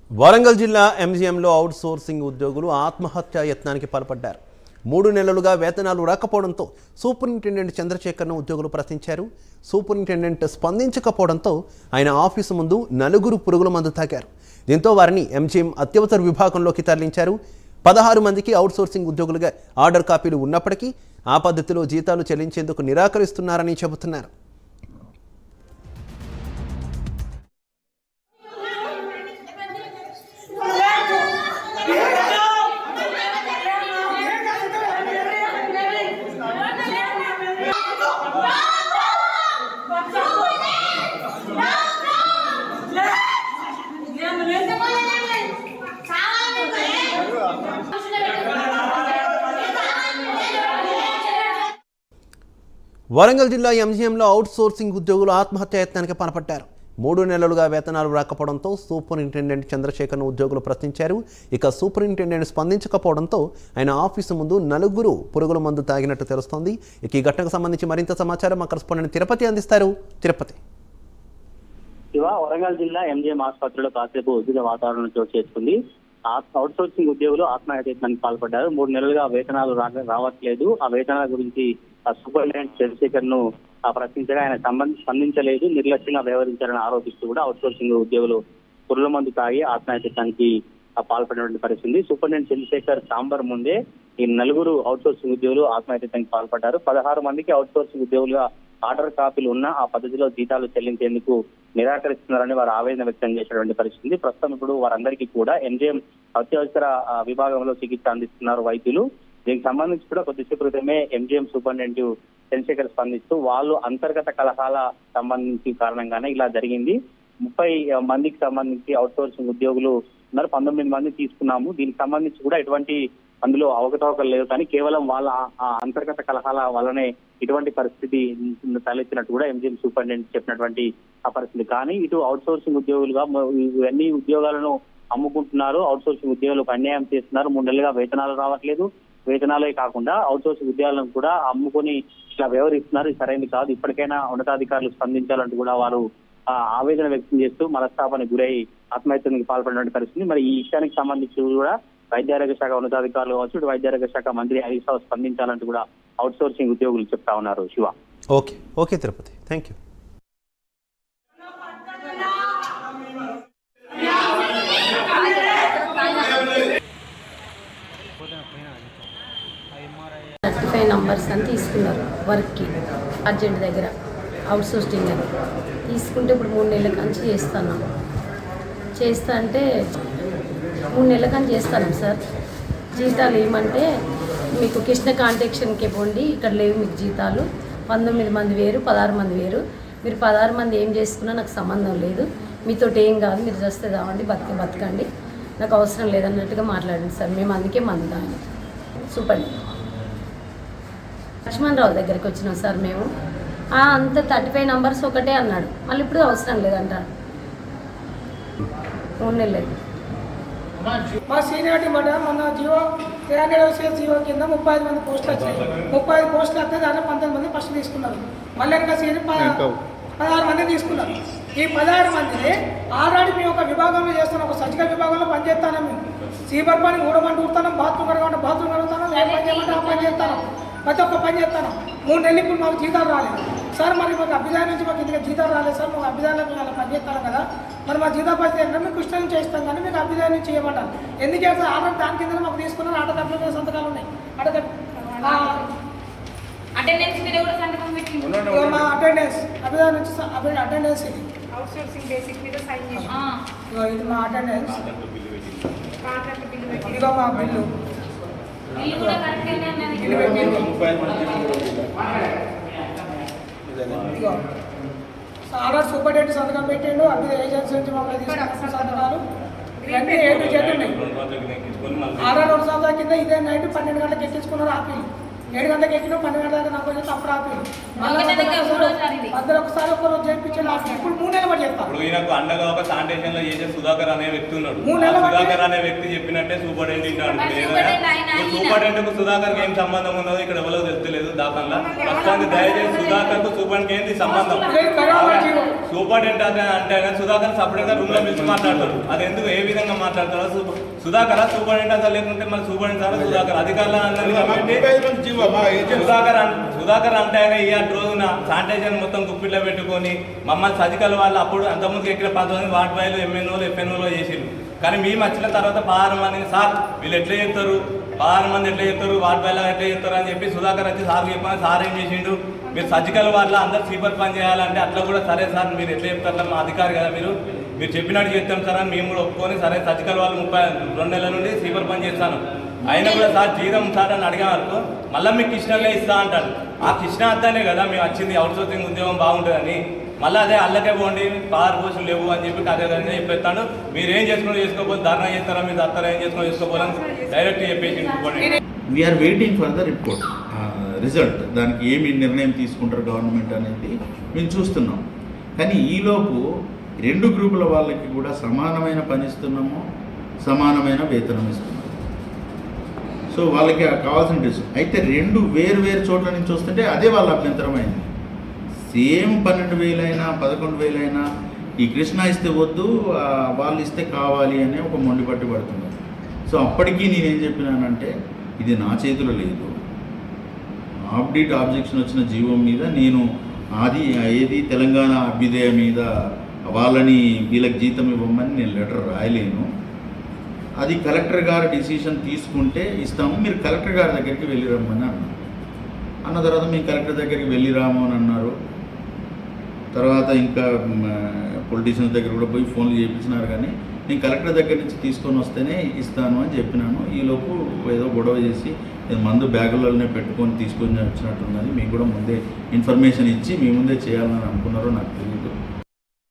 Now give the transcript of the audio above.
వరంగల్ జిల్లా ఎంజీఎంలో out sourcing ఉద్యోగులు ఆత్మహత్యా యత్నానికి పాల్పడ్డారు మూడు నెలలుగా వేతనాలు రాకపోవడంతో సూపరింటెండెంట్ చంద్రశేఖర్ను ఉద్యోగులు ప్రశ్నించారు సూపరింటెండెంట్ స్పందించకపోవడంతో ఆయన ఆఫీసు ముందు నలుగురు పురుగుల మందు తాగారు దీంతో వారిని ఎంజీఎం అత్యవసర విభాగంలోకి తరలించారు పదహారు మందికి అవుట్ సోర్సింగ్ ఉద్యోగులుగా ఆర్డర్ కాపీలు ఉన్నప్పటికీ ఆ పద్ధతిలో జీతాలు చెల్లించేందుకు నిరాకరిస్తున్నారని చెబుతున్నారు వరంగల్ జిల్లా ఎంజీఎంలో అవుట్ సోర్సింగ్ ఉద్యోగులు ఆత్మహత్య యత్నానికి పాల్పడ్డారు మూడు నెలలుగా వేతనాలు రాకపోవడంతో సూపరింటెండెంట్ చంద్రశేఖర్ను ఉద్యోగులు ప్రశ్నించారు ఇక సూపరింటెండెంట్ స్పందించకపోవడంతో ఆయన ఆఫీసు ముందు నలుగురు పురుగుల మందు తాగినట్టు తెలుస్తోంది ఇక ఈ ఘటనకు సంబంధించి మరింత సమాచారం మా కరెస్పాండెంట్ తిరుపతి అందిస్తారు తిరుపతి శివ వరంగల్ జిల్లా ఎంజిఎం ఆసుపత్రిలో కాసేపు ఉద్యోగ వాతావరణం చోటు చేసుకుంది అవుట్ సోర్సింగ్ ఉద్యోగులు ఆత్మహత్యానికి పాల్పడ్డారు మూడు నెలలుగా వేతనాలు రా- రావట్లేదు ఆ వేతనాల గురించి ఆ సూపరింటెండెంట్ చంద్రశేఖర్ ను ఆ ప్రశ్నించగా ఆయన సంబంధ స్పందించలేదు నిర్లక్ష్యంగా వ్యవహరించారని ఆరోపిస్తూ కూడా అవుట్ సోర్సింగ్ ఉద్యోగులు పురుల మందు తాగి ఆత్మహత్యానికి పాల్పడినటువంటి పరిస్థితి సూపరింటెండెంట్ చంద్రశేఖర్ సాంబర్ ముందే ఈ నలుగురు అవుట్ సోర్సింగ్ ఉద్యోగులు ఆత్మహత్యానికి పాల్పడ్డారు పదహారు మందికి అవుట్ సోర్సింగ్ ఉద్యోగులుగా ఆర్డర్ కాపీలు ఉన్న ఆ పద్ధతిలో జీతాలు చెల్లించేందుకు నిరాకరిస్తున్నారని వారు ఆవేదన వ్యక్తం చేసినటువంటి పరిస్థితి ప్రస్తుతం ఇప్పుడు వారందరికీ కూడా ఎంజిఎం అత్యవసర ఆ, విభాగంలో చికిత్స అందిస్తున్నారు వైద్యులు దీనికి సంబంధించి కూడా కొద్దిసేపు క్రితమే ఎంజిఎం సూపరింటెండెంట్ చంద్రశేఖర్ స్పందిస్తూ వాళ్ళు అంతర్గత కలహాల సంబంధించి కారణంగానే ఇలా జరిగింది ముప్పై మందికి సంబంధించి అవుట్ సోర్సింగ్ ఉద్యోగులు ఉన్నారు పంతొమ్మిది మంది తీసుకున్నాము దీనికి సంబంధించి కూడా ఎటువంటి అందులో అవకతవకలు లేవు కానీ కేవలం వాళ్ళ ఆ- ఆ అంతర్గత కలహాల వల్లనే ఇటువంటి పరిస్థితి తలెత్తినట్టు కూడా ఎంజిఎం సూపరింటెండెంట్ చెప్పినటువంటి ఆ పరిస్థితి కానీ ఇటు అవుట్ సోర్సింగ్ ఉద్యోగులుగా మ- ఇవన్నీ ఉద్యోగాలను అమ్ముకుంటున్నారు అవుట్ సోర్సింగ్ ఉద్యోగులకు అన్యాయం చేస్తున్నారు మూడు నెలలుగా వేతనాలు రావట్లేదు వేతనాలే కాకుండా అవుట్ సోర్సింగ్ ఉద్యోగాలను కూడా అమ్ముకొని ఇట్లా వ్యవహరిస్తున్నారు ఇది సరైనది కాదు ఇప్పటికైనా ఉన్నతాధికారులు స్పందించాలంటూ కూడా వారు ఆ, ఆవేదన వ్యక్తం చేస్తూ మనస్తాపానికి గురై ఆత్మహత్యానికి పాల్పడిన పరిస్థితి మరి ఈ విషయానికి సంబంధించి కూడా వైద్యారోగ్య శాఖ ఉన్నతాధికారులు కావచ్చు ఇటు వైద్యారోగ్య శాఖ మంత్రి హరీష్ రావు స్పందించాలంటూ కూడా అవుట్ సోర్సింగ్ ఉద్యోగులు చెప్తా ఉన్నారు Shiva okay okay Tirupati thank you thirty five numbers అని తీసుకున్నారు వర్క్కి అర్జెంట్ దగ్గర అవుట్ సోర్సింగ్ అని తీసుకుంటే ఇప్పుడు మూడు నెలల కంచి చేస్తాను చేస్తా అంటే మూడు నెలల కంచి చేస్తాను సార్ జీతాలు ఏమంటే మీకు కృష్ణ కాంటాక్షన్కి పోండి ఇక్కడ లేవు మీకు జీతాలు పంతొమ్మిది మంది వేరు పదహారు మంది వేరు మీరు పదహారు మంది ఏం చేసుకున్నా నాకు సంబంధం లేదు మీతో ఏం కాదు మీరు చేస్తే కావండి బతికి బతకండి నాకు అవసరం లేదన్నట్టుగా మాట్లాడండి సార్ మేము అందుకే మంది దాన్ని సూపర్ లక్ష్మణరావు దగ్గరికి వచ్చినాం సార్ మేము "ఆ, అంత థర్టీ ఫైవ్ నంబర్స్ ఒకటే అన్నాడు మళ్ళీ ఇప్పుడు అవసరం లేదంటాడు మూడు నెలలు మా సీనియారిటీ మాట మన జియో త్రీ హండ్రెడ్ వచ్చే జియో కింద ముప్పై ఐదు మంది పోస్టులు వచ్చాయి ముప్పై ఐదు పోస్టులు వస్తే దాంట్లో పంతొమ్మిది మంది ఫస్ట్ తీసుకున్నారు మళ్ళీ ఇంకా సీనియర్ ప- పదహారు మంది తీసుకున్నారు ఈ పదహారు మందిని ఆల్రెడీ మేము ఒక విభాగంలో చేస్తున్నాం ఒక సర్జికల్ విభాగంలో పనిచేస్తాను మేము సీబర్ పని ఊడమంటూ ఊడుతాను బాత్రూమ్ కడగమంటే బాత్రూమ్ కడుగుతాను ఏ పని చేయమంటే ఆ పని చేస్తాను ప్రతి ఒక్క పని చేస్తాను మూడు నెలలు ఇప్పుడు మాకు జీతాలు రాలేదు సార్ మరి మాకు అభిదాయం నుంచి మాకు ఇందులో జీతాలు రాలేదు సార్ మాకు అభిదాయంలో మేము అలా పని చేస్తాను కదా మరి మా జీతా పరిస్థితి ఏంటంటే మీకు కృష్ణ నుంచి చేస్తాం కానీ మీకు అభిదాయం నుంచి చేయమంటారు ఎందుకు చేస్తారు ఆర్డర్ దాని కింద మాకు తీసుకున్నారు ఆట తప్పుల మీద సంతకాలు ఉన్నాయి ఆట అటెండెన్స్ మీద కూడా సంతకం పెట్టింది మా అటెండెన్స్ అభిదాయం నుంచి స- అభి- అటెండెన్స్ ఇది అవుట్ సోర్సింగ్ బేసిక్ మీద సైన్ చేసి ఇదిగో ఇది మా అటెండెన్స్ కాంట్రాక్ట్ బిల్లు పెట్టి ఇదిగో మా బిల్లు బిల్లు కూడా కరెక్ట్ అన్నది బిల్లు పెట్టింది ఇదిగో ఆర్డర్ సూపరింటెండెంట్ సంతకం పెట్టిండు అభిద ఏజెన్సీ నుంచి మమ్మల్ని తీసుకున్న సంతకాలు ఇవన్నీ ఏ టు జెడ్ ఉన్నాయి ఆర్డర్ రెండు సంవత్సరాల కింద ఇదే నైట్ పన్నెండు గంటలకు ఎక్కించుకున్నారు ఆపీలు ఏడు గంటలకు ఎక్కిన పన్నెండు గంటల దాకా నాకు వచ్చి అప్పుడు ఆపి ఒకటే మూడోసారి ఇది. మధ్యలో ఒకసారి ఒక రోజు చేయించి నాకు ఇప్పుడు మూడు నెలలు పడి చెప్తాను ఇప్పుడు ఈయనకు అండగా ఒక శానిటేషన్ లో చేసే సుధాకర్ అనే వ్యక్తి ఉన్నాడు మూడు ఆ నెలల బట్టి- సుధాకర్ అనే వ్యక్తి చెప్పినట్టే సూపరింటెండెంట్ అంటాడు మరి ఏదైనా సూపరింటెండెంట్ ఆయన ఆయన. సూపరింటెండెంట్ కు సుధాకర్ ఏం సంబంధం ఉన్నదో ఇక్కడ ఎవరో తెలుస్తలేదు దాఖలా ప్రస్తుతానికి దయచేసి సుధాకర్ కు సూపరింటెండెంట్ ఏంటి సంబంధం ఇది బరాబర్ జీవో. సూపరింటెండెంట్ అంటే అంటే ఆయన సుధాకర్ సపరేట్ గా రూమ్ లో పిలిచి మాట్లాడతాడు అది ఎందుకు ఏ విధంగా మాట్లాడతారో సు- సుధాకర్ సూపరింటెండెంట్ అసలు లేకుంటే మన సూపరింటెండెంట్ సుధాకర్ అధికారులు అన్నది కాబట్టి సుధాకర్ అన్- సుధాకర్ అంటే ఆయన ఈ రోజున శానిటైజర్ మొత్తం గుప్పిట్లో పెట్టుకొని మమ్మల్ని సజికల్ వాళ్ళు అప్పుడు అంతకుముందు ఎక్కిన పంతొమ్మిది వార్డు బాయ్లు ఎంఎన్ఓలు ఎఫ్ఎన్ఓలు చేసిండ్రు కానీ మేము వచ్చిన తర్వాత పదహారు మందిని సార్ వీళ్ళు ఎట్లా చేస్తారు పదహారు మంది ఎట్లా చేస్తారు వార్డు బాయ్లు ఎట్లా చేస్తారు అని చెప్పి సుధాకర్ వచ్చి సార్ చెప్పాను సార్ ఏం చేసిండు మీరు సర్జికల్ వాళ్ళ అందరు స్లీపర్ పని చేయాలంటే అట్లా కూడా సరే సార్ మీరు ఎట్లా చెప్తారు మా అధికారి కదా మీరు మీరు చెప్పినట్టు చేస్తాం సార్ అని మేము కూడా ఒప్పుకొని సరే సర్జికల్ వాళ్ళు ముప్పై రెండు నెలల నుండి స్లీపర్ పని చేస్తాను అయినా కూడా సార్ జీతం సార్ అని అడిగే వరకు మళ్ళీ మీకు కృష్ణలే ఇస్తా అంటాడు ఆ కృష్ణ అంతానే కదా మేము వచ్చింది అవుట్ సోర్సింగ్ ఉద్యోగం బాగుంటుందని మళ్ళీ అదే అల్లకే పోండి పార్ పోషులు లేవు అని చెప్పి కార్యదర్శి చెప్పేస్తాను మీరు ఏం చేసుకుని చేసుకోకపోతే ధర్నా చేస్తారా మీరు దత్తారా ఏం చేసుకుని చేసుకోపోలని డైరెక్ట్ చెప్పేసి ఇంకోటి we are waiting for the report result దానికి ఏమి నిర్ణయం తీసుకుంటారు గవర్నమెంట్ అనేది మేము చూస్తున్నాం కానీ ఈలోపు రెండు గ్రూపుల వాళ్ళకి కూడా సమానమైన పని ఇస్తున్నాము సమానమైన వేతనం ఇస్తున్నాము సో వాళ్ళకి కావాల్సిన డ్రెస్ అయితే రెండు వేరు వేరు చోట్ల నుంచి వస్తుంటే అదే వాళ్ళ అభ్యంతరమైంది సేమ్ పన్నెండు వేలైనా పదకొండు వేలైనా ఈ కృష్ణ ఇస్తే వద్దు ఆ, వాళ్ళు ఇస్తే కావాలి అనే ఒక మొండి పట్టి పడుతున్నారు సో అప్పటికీ నేనేం చెప్పినానంటే ఇది నా చేతిలో లేదు ఆప్డేట్ ఆబ్జెక్షన్ వచ్చిన జీవం మీద నేను అది ఏది తెలంగాణ అభ్యుదయ మీద వాళ్ళని వీళ్ళకి జీతం ఇవ్వమని నేను లెటర్ రాయలేను అది కలెక్టర్ గారు డిసిషన్ తీసుకుంటే ఇస్తాము మీరు కలెక్టర్ గారి దగ్గరికి వెళ్ళి రమ్మని అన్నారు అన్న తర్వాత మేము కలెక్టర్ దగ్గరికి వెళ్ళి రాము అని అన్నారు తర్వాత ఇంకా పొలిటీషియన్స్ దగ్గర కూడా పోయి ఫోన్లు చేయించినారు కానీ నేను కలెక్టర్ దగ్గర నుంచి తీసుకొని వస్తేనే ఇస్తాను అని చెప్పినాను ఈలోపు ఏదో గొడవ చేసి ఇది మందు బ్యాగులలోనే పెట్టుకొని తీసుకొని వచ్చినట్టున్నది మీకు కూడా ముందే ఇన్ఫర్మేషన్ ఇచ్చి మీ ముందే చేయాలని అనుకున్నారో నాకు తెలియదు